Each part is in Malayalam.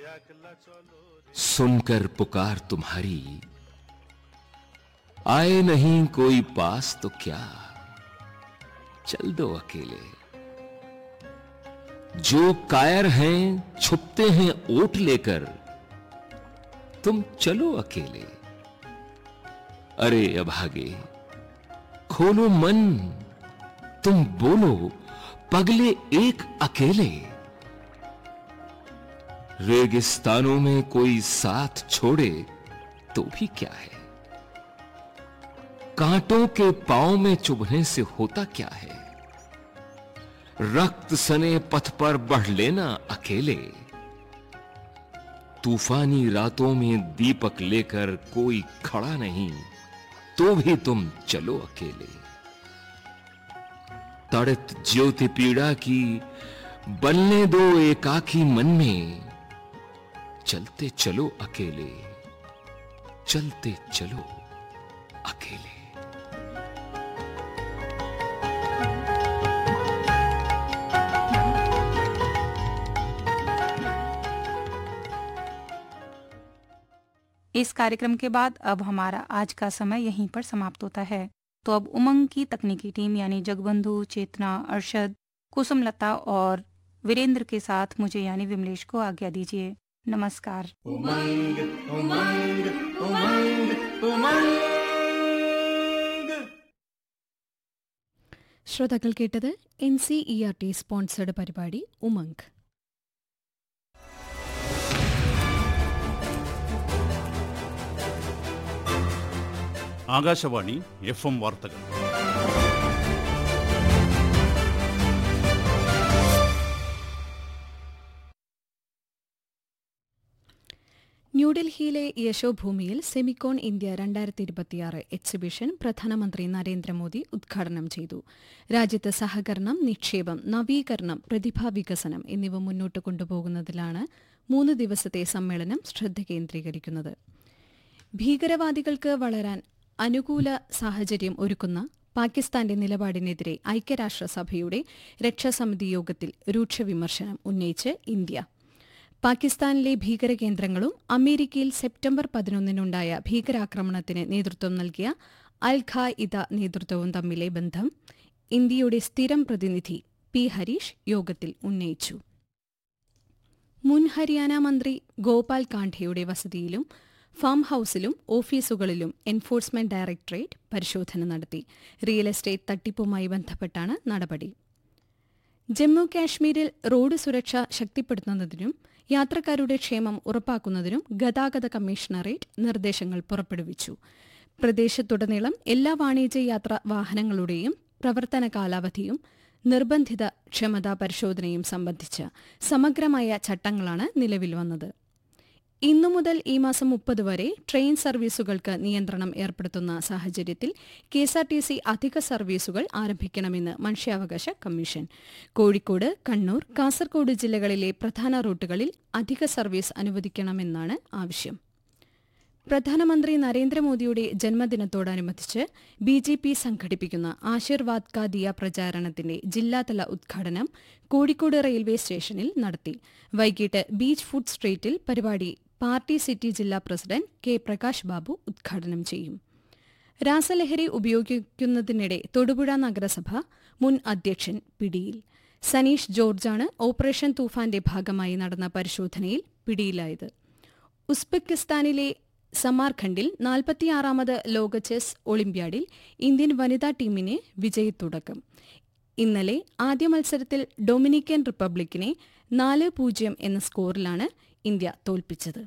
सुनकर पुकार तुम्हारी आए नहीं कोई पास तो क्या चल दो अकेले जो कायर हैं छुपते हैं ओट लेकर तुम चलो अकेले अरे अभागे खोलो मन तुम बोलो पगले एक अकेले रेगिस्तानों में कोई साथ छोड़े तो भी क्या है कांटों के पांव में चुभने से होता क्या है रक्त सने पथ पर बढ़ लेना अकेले तूफानी रातों में दीपक लेकर कोई खड़ा नहीं तो भी तुम चलो अकेले तड़ित ज्योति पीड़ा की बनने दो एकाकी मन में चलते चलो अकेले चलते चलो अकेले इस कार्यक्रम के बाद अब हमारा आज का समय यहीं पर समाप्त होता है तो अब उमंग की तकनीकी टीम यानी जगबंधु चेतना अरशद कुसुमलता और वीरेंद्र के साथ मुझे यानी विमलेश को आज्ञा दीजिए नमस्कार उमंग उमंग उमंग उमंग ശ്രോതാക്കൾ കേട്ടത് N C E R T sponsored പരിപാടി ഉമങ്ക് ആകാശവാണി എഫ് എം വാർത്തകൾ ന്യൂഡൽഹിയിലെ യശോഭൂമിയിൽ സെമിക്കോൺ ഇന്ത്യ രണ്ടായിരത്തി ഇരുപത്തിയാറ് എക്സിബിഷൻ പ്രധാനമന്ത്രി നരേന്ദ്രമോദി ഉദ്ഘാടനം ചെയ്തു രാജ്യത്ത് സഹകരണം നിക്ഷേപം നവീകരണം പ്രതിഭാ വികസനം എന്നിവ മുന്നോട്ട് കൊണ്ടുപോകുന്നതിലാണ് മൂന്ന് ദിവസത്തെ സമ്മേളനം ശ്രദ്ധ കേന്ദ്രീകരിക്കുന്നത് ഭീകരവാദികൾക്ക് വളരാൻ അനുകൂല സാഹചര്യം ഒരുക്കുന്ന പാകിസ്ഥാന്റെ നിലപാടിനെതിരെ ഐക്യരാഷ്ട്രസഭയുടെ രക്ഷാസമിതി യോഗത്തിൽ രൂക്ഷ വിമർശനം ഉന്നയിച്ച് ഇന്ത്യ പാകിസ്ഥാനിലെ ഭീകരകേന്ദ്രങ്ങളും അമേരിക്കയിൽ സെപ്റ്റംബർ പതിനൊന്നിനുണ്ടായ ഭീകരാക്രമണത്തിന് നേതൃത്വം നൽകിയ അൽ ഖായിദ നേതൃത്വവും തമ്മിലെ ബന്ധം ഇന്ത്യയുടെ സ്ഥിരം പ്രതിനിധി പി ഹരീഷ് യോഗത്തിൽ ഉന്നയിച്ചു മുൻ ഹരിയാന മന്ത്രി ഗോപാൽ കാണ്ഠയുടെ വസതിയിലും ഫാം ഹൌസിലും ഓഫീസുകളിലും എൻഫോഴ്സ്മെന്റ് ഡയറക്ടറേറ്റ് പരിശോധന നടത്തി റിയൽ എസ്റ്റേറ്റ് തട്ടിപ്പുമായി ബന്ധപ്പെട്ടാണ് നടപടി ജമ്മു കാശ്മീരിൽ റോഡ് സുരക്ഷ ശക്തിപ്പെടുത്തുന്നതിനും യാത്രക്കാരുടെ ക്ഷേമം ഉറപ്പാക്കുന്നതിനും ഗതാഗത കമ്മീഷണറേറ്റ് നിർദ്ദേശങ്ങൾ പുറപ്പെടുവിച്ചു പ്രദേശത്തുടനീളം എല്ലാ വാണിജ്യ യാത്രാ വാഹനങ്ങളുടെയും പ്രവർത്തന കാലാവധിയും നിർബന്ധിത ക്ഷമതാ പരിശോധനയും സംബന്ധിച്ച് സമഗ്രമായ ചട്ടങ്ങളാണ് നിലവിൽ വന്നത് ഇന്നു മുതൽ ഈ മാസം മുപ്പത് വരെ ട്രെയിൻ സർവീസുകൾക്ക് നിയന്ത്രണം ഏർപ്പെടുത്തുന്ന സാഹചര്യത്തിൽ കെഎസ്ആർടിസി അധിക സർവീസുകൾ ആരംഭിക്കണമെന്ന് മനുഷ്യാവകാശ കമ്മീഷൻ കോഴിക്കോട് കണ്ണൂർ കാസർഗോഡ് ജില്ലകളിലെ പ്രധാന റൂട്ടുകളിൽ അധിക സർവീസ് അനുവദിക്കണമെന്നാണ് ആവശ്യം പ്രധാനമന്ത്രി നരേന്ദ്രമോദിയുടെ ജന്മദിനത്തോടനുബന്ധിച്ച് ബി ജെ പി സംഘടിപ്പിക്കുന്ന ആശീർവാദ് കാ ദിയ പ്രചാരണത്തിന്റെ ജില്ലാതല ഉദ്ഘാടനം കോഴിക്കോട് റെയിൽവേ സ്റ്റേഷനിൽ നടത്തി വൈകിട്ട് ബീച്ച് ഫുഡ് സ്ട്രീറ്റിൽ പരിപാടി പാർട്ടി സിറ്റി ജില്ലാ പ്രസിഡന്റ് കെ പ്രകാശ് ബാബു ഉദ്ഘാടനം ചെയ്യും രാസലഹരി ഉപയോഗിക്കുന്നതിനിടെ തൊടുപുഴ നഗരസഭ മുൻ അധ്യക്ഷൻ പിടിയിൽ സനീഷ് ജോർജാണ് ഓപ്പറേഷൻ തൂഫാന്റെ ഭാഗമായി നടന്ന പരിശോധനയിൽ പിടിയിലായത് ഉസ്ബെക്കിസ്ഥാനിലെ സമാർഖണ്ഡിൽ നാൽപ്പത്തിയാറാമത് ലോക ചെസ് ഒളിമ്പ്യാഡിൽ ഇന്ത്യൻ വനിതാ ടീമിന് വിജയത്തുടക്കം ഇന്നലെ ആദ്യ മത്സരത്തിൽ ഡൊമിനിക്കൻ റിപ്പബ്ലിക്കിനെ നാല് പൂജ്യം എന്ന സ്കോറിലാണ് ഇന്ത്യ തോൽപ്പിച്ചത്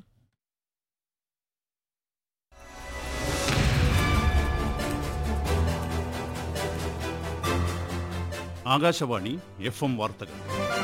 ആകാശവാണി എഫ് എം വാർത്തകൾ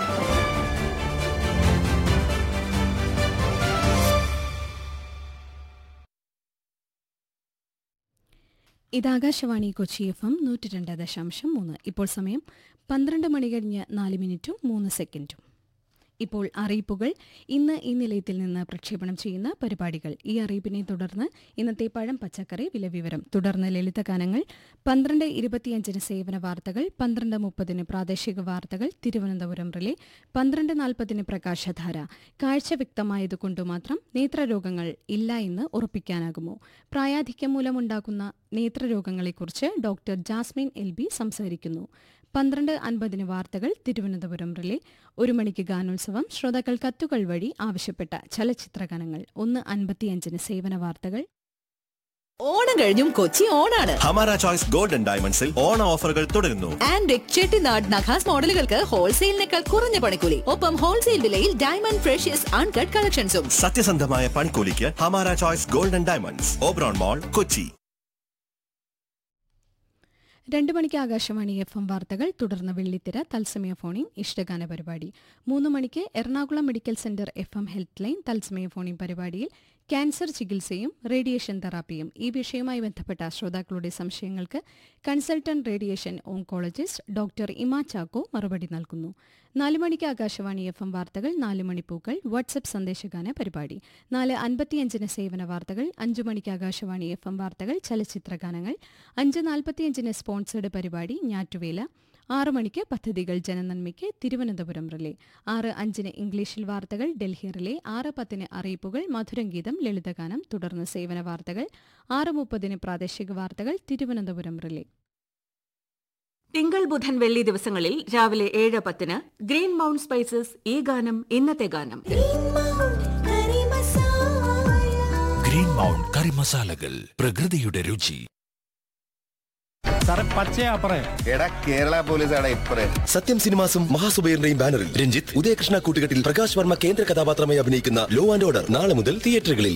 ഇത് ആകാശവാണി കൊച്ചി എഫ് എം നൂറ്റി രണ്ട് ദശാംശം മൂന്ന് ഇപ്പോൾ സമയം പന്ത്രണ്ട് മണി കഴിഞ്ഞ് നാല് മിനിറ്റും മൂന്ന് സെക്കൻഡും ഇപ്പോൾ അറിയിപ്പുകൾ ഇന്ന് ഈ നിലയത്തിൽ നിന്ന് പ്രക്ഷേപണം ചെയ്യുന്ന പരിപാടികൾ ഈ അറിയിപ്പിനെ തുടർന്ന് ഇന്നത്തെ പഴം പച്ചക്കറി വില വിവരം തുടർന്ന് ലളിതഗാനങ്ങൾ പന്ത്രണ്ട് ഇരുപത്തിയഞ്ചിന് സേവന വാർത്തകൾ പന്ത്രണ്ട് മുപ്പതിന് പ്രാദേശിക വാർത്തകൾ തിരുവനന്തപുരം റിലേ പന്ത്രണ്ട് നാൽപ്പതിന് പ്രകാശധാര കാഴ്ച വ്യക്തമായതുകൊണ്ട് മാത്രം നേത്രരോഗങ്ങൾ ഇല്ല എന്ന് ഉറപ്പിക്കാനാകുമോ പ്രായാധിക്യം മൂലമുണ്ടാകുന്ന നേത്രരോഗങ്ങളെക്കുറിച്ച് ഡോക്ടർ ജാസ്മിൻ എൽ ബി സംസാരിക്കുന്നു പന്ത്രണ്ട് അൻപതിന് വാർത്തകൾ തിരുവനന്തപുരം റിലേ ഒരു മണിക്ക് ഗാനോത്സവം ശ്രോതാക്കൾ കത്തുകൾ വഴി ആവശ്യപ്പെട്ട ചലച്ചിത്രഗാനങ്ങൾ ഒന്ന് അൻപത്തിയഞ്ചിന് സേവന വാർത്തകൾ ഓണം കഴിഞ്ഞും കൊച്ചി ഓണാണ് ഹമാര ചോയ്സ് ഗോൾഡൻ ഡയമണ്ട്സിൽ ഓണ ഓഫറുകൾ തുടരുന്നു ആൻഡ് ചെട്ടിനാട് നഖാസ് മോഡലുകൾക്ക് ഹോൾസെയിലിനേക്കാൾ കുറഞ്ഞ പണിക്കൂലി ഒപ്പം ഹോൾസെയിൽ വിലയിൽ ഡയമണ്ട് ഫ്രഷ്യസ് അൺകട്ട് കളക്ഷൻസും സത്യസന്ധമായ പണിക്കൂലിക്ക് ഹമാര choice golden diamonds Oberon mall Kochi രണ്ടു മണിക്ക് ആകാശവാണി എഫ് എം വാർത്തകൾ തുടർന്ന് വെള്ളിത്തിര തത്സമയ ഫോണിൻ ഇഷ്ടഗാന പരിപാടി മൂന്ന് മണിക്ക് Ernakulam medical centre F M health line തത്സമയ ഫോണിൻ പരിപാടിയിൽ ക്യാൻസർ ചികിത്സയും റേഡിയേഷൻ തെറാപ്പിയും ഈ വിഷയവുമായി ബന്ധപ്പെട്ട ശ്രോതാക്കളുടെ സംശയങ്ങൾക്ക് consultant radiation oncologist doctor Ima Chacko മറുപടി നൽകുന്നു നാല് മണിക്ക് ആകാശവാണി എഫ് എം വാർത്തകൾ നാല് മണിപ്പൂക്കൾ വാട്സപ്പ് സന്ദേശഗാന പരിപാടി നാല് അൻപത്തിയഞ്ചിന് സേവന വാർത്തകൾ അഞ്ചു മണിക്ക് ആകാശവാണി എഫ് എം വാർത്തകൾ ചലച്ചിത്രഗാനങ്ങൾ അഞ്ച് നാൽപ്പത്തിയഞ്ചിന് സ്പോൺസേഡ് പരിപാടി ഞാറ്റുവേല ആറ് മണിക്ക് പദ്ധതികൾ ജനനന്മയ്ക്ക് തിരുവനന്തപുരം റിലേ ആറ് അഞ്ചിന് ഇംഗ്ലീഷിൽ വാർത്തകൾ ഡൽഹി റിലേ ആറ് പത്തിന് അറിയിപ്പുകൾ മധുരംഗീതം ലളിതഗാനം തുടർന്ന് സേവന വാർത്തകൾ ആറ് മുപ്പതിന് പ്രാദേശിക വാർത്തകൾ തിരുവനന്തപുരം റിലേ തിങ്കൾ ബുധൻ വെള്ളി ദിവസങ്ങളിൽ രാവിലെ ഏഴ് പത്തിന് ഗ്രീൻ മൗണ്ട് സ്പൈസസ് ഈ ഗാനം ഇന്നത്തെ ഗാനം ഗ്രീൻ മൗണ്ട് കറി മസാലകൾ പ്രകൃതിയുടെ രുചി സാറേ പച്ചയാ പറയാ എടാ കേരള പോലീസാണ് ഇപ്പറേ സത്യം സിനിമാസും മഹാസുബൈറിന്റെയും ബാനറിൽ രഞ്ജിത്ത് ഉദയകൃഷ്ണ കൂട്ടുകെട്ടിൽ പ്രകാശ് വർമ്മ കേന്ദ്ര കഥാപാത്രമായി അഭിനയിക്കുന്ന ലോ ആൻഡ് ഓർഡർ നാളെ മുതൽ തിയേറ്ററുകളിൽ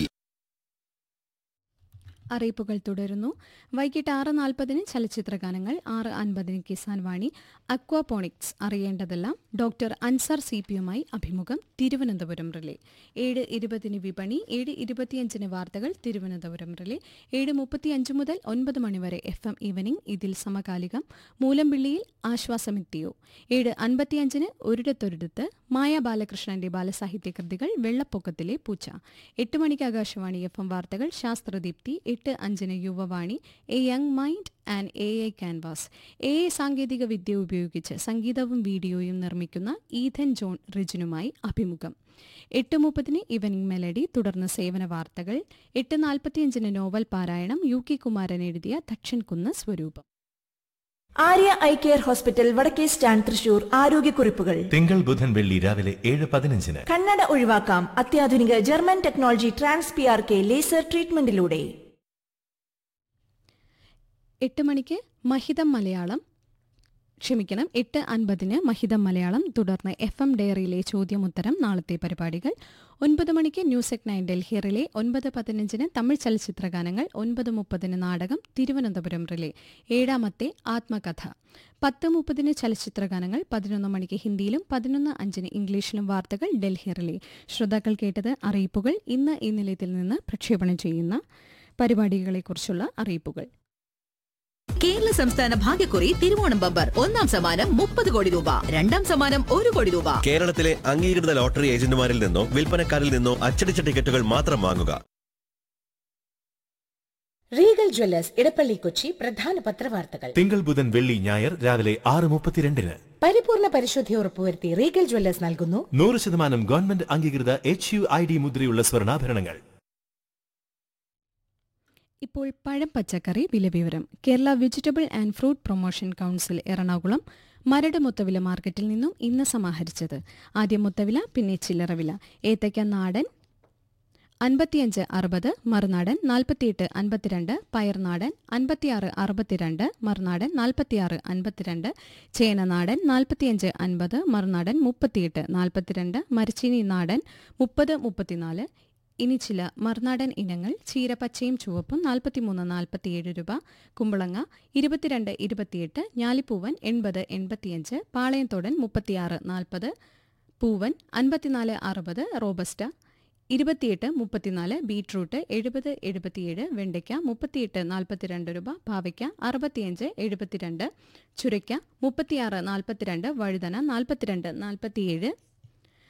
അറിയിപ്പുകൾ തുടരുന്നു വൈകിട്ട് ആറ് നാൽപ്പതിന് ചലച്ചിത്രഗാനങ്ങൾ ആറ് അൻപതിന് കിസാൻ വാണി അക്വാപോണിക്സ് അറിയേണ്ടതെല്ലാം ഡോക്ടർ അൻസാർ സി പിയുമായി അഭിമുഖം തിരുവനന്തപുരം റിലേ ഏഴ് ഇരുപതിന് വിപണി ഏഴ് ഇരുപത്തിയഞ്ചിന് വാർത്തകൾ തിരുവനന്തപുരം റിലേ ഏഴ് മുപ്പത്തിയഞ്ച് മുതൽ ഒൻപത് മണിവരെ എഫ് എം ഈവനിംഗ് ഇതിൽ സമകാലികം മൂലമ്പിള്ളിയിൽ ആശ്വാസമെത്തിയോ ഏഴ് അൻപത്തിയഞ്ചിന് ഒരിടത്തൊരിടത്ത് മായ ബാലകൃഷ്ണന്റെ ബാലസാഹിത്യ കൃതികൾ വെള്ളപ്പൊക്കത്തിലെ പൂച്ച എട്ട് മണിക്ക് ആകാശവാണി എഫ് എം വാർത്തകൾ ശാസ്ത്രദീപ്തി എട്ട് അഞ്ചിന് Yuvavani A young mind and A I canvas A I സാങ്കേതിക വിദ്യ ഉപയോഗിച്ച് സംഗീതവും വീഡിയോയും നിർമ്മിക്കുന്ന ഈഥൻ ജോൺ റിജിനുമായി അഭിമുഖം എട്ട് മുപ്പതിന് ഇവനിംഗ് മെലഡി തുടർന്ന് സേവന വാർത്തകൾ എട്ട് നാൽപ്പത്തിയഞ്ചിന് നോവൽ പാരായണം യു കെ കുമാരൻ എഴുതിയ ദക്ഷൻ കുന്ന് സ്വരൂപം ആര്യ ഐ കെയർ ഹോസ്പിറ്റൽ വടക്കേ സ്റ്റാൻഡ് തൃശൂർ ആരോഗ്യക്കുറിപ്പുകൾ തിങ്കൾ ബുധൻ വെള്ളി രാവിലെ ഏഴ് പതിനഞ്ചിന് കണ്ണട ഒഴിവാക്കാം അത്യാധുനിക German technology trans P R K laser ട്രീറ്റ്മെന്റിലൂടെ എട്ട് മണിക്ക് മഹിതം മലയാളം ക്ഷമിക്കണം എട്ട് അൻപതിന് മഹിതം മലയാളം തുടർന്ന് എഫ് എം ഡയറിയിലെ ചോദ്യമുത്തരം നാളത്തെ പരിപാടികൾ ഒൻപത് മണിക്ക് news at nine Delhi relay ഒൻപത് പതിനഞ്ചിന് തമിഴ് ചലച്ചിത്രഗാനങ്ങൾ ഒൻപത് മുപ്പതിന് നാടകം തിരുവനന്തപുരം റിലേ ഏഴാമത്തെ ആത്മകഥ പത്ത് മുപ്പതിന് ചലച്ചിത്രഗാനങ്ങൾ പതിനൊന്ന് മണിക്ക് ഹിന്ദിയിലും പതിനൊന്ന് അഞ്ചിന് ഇംഗ്ലീഷിലും വാർത്തകൾ ഡൽഹി റിലേ ശ്രോതാക്കൾ കേട്ടത് അറിയിപ്പുകൾ ഇന്ന് ഈ നിലയത്തിൽ നിന്ന് പ്രക്ഷേപണം ചെയ്യുന്ന പരിപാടികളെക്കുറിച്ചുള്ള അറിയിപ്പുകൾ കേരള സംസ്ഥാന ഭാഗ്യക്കുറി തിരുവോണം ബമ്പർ ഒന്നാം സമ്മാനം മുപ്പത് കോടി രൂപ രണ്ടാം സമ്മാനം ഒരു കോടി രൂപ കേരളത്തിലെ അംഗീകൃത ലോട്ടറി ഏജന്റുമാരിൽ നിന്നോ വിൽപ്പനക്കാരിൽ നിന്നോ അച്ചടിച്ച ടിക്കറ്റുകൾ മാത്രം വാങ്ങുക റീഗൽ ജ്വല്ലേഴ്സ് ഇടപ്പള്ളി കൊച്ചി പ്രധാന പത്രവാർത്തകൾ തിങ്കൾ ബുധൻ വെള്ളി ഞായർ രാവിലെ ആറ് മുപ്പത്തിരണ്ടിന് പരിപൂർണ പരിശുദ്ധി ഉറപ്പുവരുത്തി റീഗൽ ജ്വല്ലേഴ്സ് നൽകുന്നു നൂറ് ശതമാനം ഗവൺമെന്റ് അംഗീകൃത എച്ച് യു ഐ ഡി മുദ്രയുള്ള സ്വർണ്ണാഭരണങ്ങൾ ഇപ്പോൾ പഴം പച്ചക്കറി വില വിവരം Kerala vegetable and fruit promotion council Ernakulam Maradu മൊത്തവില മാർക്കറ്റിൽ നിന്നും ഇന്ന് സമാഹരിച്ചത് ആദ്യം മൊത്തവില പിന്നെ ചില്ലറ വില ഏത്തയ്ക്ക നാടൻ അൻപത്തിയഞ്ച് അറുപത് മറുനാടൻ നാൽപ്പത്തിയെട്ട് അൻപത്തിരണ്ട് പയർനാടൻ അൻപത്തിയാറ് അറുപത്തിരണ്ട് മറുനാടൻ നാൽപ്പത്തിയാറ് അൻപത്തിരണ്ട് ചേനനാടൻ നാൽപ്പത്തിയഞ്ച് അൻപത് മറുനാടൻ മുപ്പത്തിയെട്ട് നാൽപ്പത്തിരണ്ട് മരച്ചീനി നാടൻ മുപ്പത് മുപ്പത്തിനാല് ഇനി ചില മറുനാടൻ ഇനങ്ങൾ ചീരപ്പച്ചയും ചുവപ്പും നാൽപ്പത്തിമൂന്ന് നാൽപ്പത്തിയേഴ് രൂപ കുമ്പളങ്ങ ഇരുപത്തിരണ്ട് ഇരുപത്തിയെട്ട് ഞാലിപ്പൂവൻ എൺപത് എൺപത്തിയഞ്ച് പാളയംതോടൻ മുപ്പത്തിയാറ് നാൽപ്പത് പൂവൻ അൻപത്തിനാല് അറുപത് റോബസ്റ്റ ഇരുപത്തിയെട്ട് മുപ്പത്തിനാല് ബീട്രൂട്ട് എഴുപത് എഴുപത്തിയേഴ് വെണ്ടയ്ക്ക മുപ്പത്തിയെട്ട് നാൽപ്പത്തിരണ്ട് രൂപ പാവയ്ക്ക അറുപത്തിയഞ്ച് എഴുപത്തിരണ്ട് ചുരയ്ക്ക മുപ്പത്തിയാറ് നാൽപ്പത്തിരണ്ട് വഴുതന നാൽപ്പത്തിരണ്ട് നാൽപ്പത്തിയേഴ്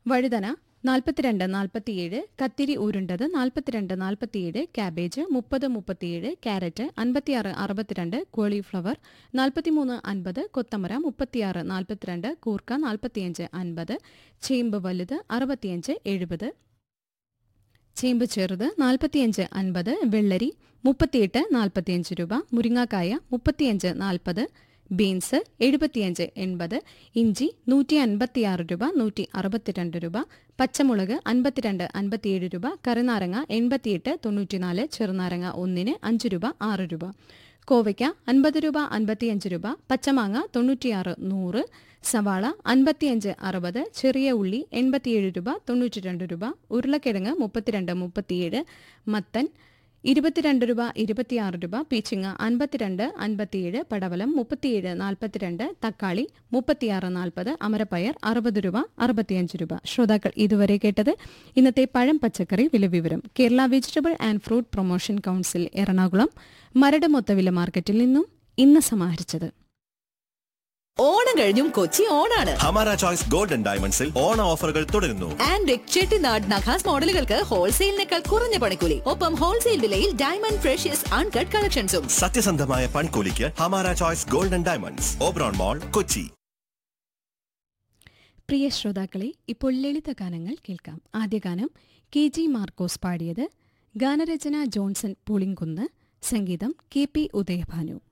വഴുതന നാൽപ്പത്തിരണ്ട് നാൽപ്പത്തിയേഴ് കത്തിരി ഉരുണ്ടത് നാൽപ്പത്തിരണ്ട് നാൽപ്പത്തിയേഴ് ക്യാബേജ് മുപ്പത് മുപ്പത്തിയേഴ് ക്യാരറ്റ് അൻപത്തിയാറ് അറുപത്തിരണ്ട് കോളിഫ്ലവർ നാൽപ്പത്തിമൂന്ന് അൻപത് കൊത്തമര മുപ്പത്തിയാറ് നാൽപ്പത്തിരണ്ട് കൂർക്ക നാൽപ്പത്തിയഞ്ച് അൻപത് ചേമ്പ് വലുത് അറുപത്തിയഞ്ച് എഴുപത് ചേമ്പ് ചെറുത് നാൽപ്പത്തിയഞ്ച് അൻപത് വെള്ളരി മുപ്പത്തിയെട്ട് നാൽപ്പത്തിയഞ്ച് രൂപ മുരിങ്ങാക്കായ മുപ്പത്തിയഞ്ച് നാൽപ്പത് ബീൻസ് എഴുപത്തിയഞ്ച് എൺപത് ഇഞ്ചി നൂറ്റി അൻപത്തിയാറ് രൂപ നൂറ്റി അറുപത്തിരണ്ട് രൂപ പച്ചമുളക് അൻപത്തിരണ്ട് അൻപത്തിയേഴ് രൂപ കറിനാരങ്ങ എൺപത്തിയെട്ട് തൊണ്ണൂറ്റിനാല് ചെറുനാരങ്ങ ഒന്നിന് അഞ്ച് രൂപ ആറ് രൂപ കോവയ്ക്ക അൻപത് രൂപ അൻപത്തിയഞ്ച് രൂപ പച്ചമാങ്ങ തൊണ്ണൂറ്റിയാറ് നൂറ് സവാള അൻപത്തിയഞ്ച് അറുപത് ചെറിയ ഉള്ളി എൺപത്തിയേഴ് രൂപ തൊണ്ണൂറ്റി രണ്ട് രൂപ ഉരുളക്കിഴങ്ങ് മുപ്പത്തിരണ്ട് മുപ്പത്തിയേഴ് മത്തൻ ഇരുപത്തിരണ്ട് രൂപ ഇരുപത്തിയാറ് രൂപ പീച്ചിങ്ങ അൻപത്തിരണ്ട് അൻപത്തിയേഴ് പടവലം മുപ്പത്തിയേഴ് നാൽപ്പത്തിരണ്ട് തക്കാളി മുപ്പത്തിയാറ് നാൽപ്പത് അമരപ്പയർ അറുപത് രൂപ അറുപത്തിയഞ്ച് രൂപ ശ്രോതാക്കൾ ഇതുവരെ കേട്ടത് ഇന്നത്തെ പഴം പച്ചക്കറി വില വിവരം Kerala vegetable and fruit promotion council Ernakulam Maradu മൊത്തവില മാർക്കറ്റിൽ നിന്നും ഇന്ന് സമാഹരിച്ചത് ഓണം കഴിഞ്ഞും കൊച്ചി ഓണാണ് ഹമാര ചോയ്സ് ഗോൾഡൻ ഡയമണ്ട്സിൽ ഓണ ഓഫറുകൾ തുടരുന്നു ആൻഡ് ചെട്ടിനാട് നഖാസ് മോഡലുകൾക്ക് ഹോൾസെയിലിനേക്കാൾ കുറഞ്ഞ പണിക്കൂലി ഒപ്പം ഹോൾസെയിൽ വിലയിൽ ഡയമണ്ട് ഫ്രഷ്യസ് അൺകട്ട് കളക്ഷൻസും സത്യസന്ധമായ പണിക്കൂലിക്ക് ഹമാര choice golden diamonds Oberon mall Kochi പ്രിയ ശ്രോതാക്കളെ ഇപ്പോൾ ലളിത ഗാനങ്ങൾ കേൾക്കാം ആദ്യ ഗാനം കെ ജി മാർക്കോസ് പാടിയത് ഗാനരചന ജോൺസൺ പൂളിങ്കുന്ന് സംഗീതം കെ പി ഉദയഭാനു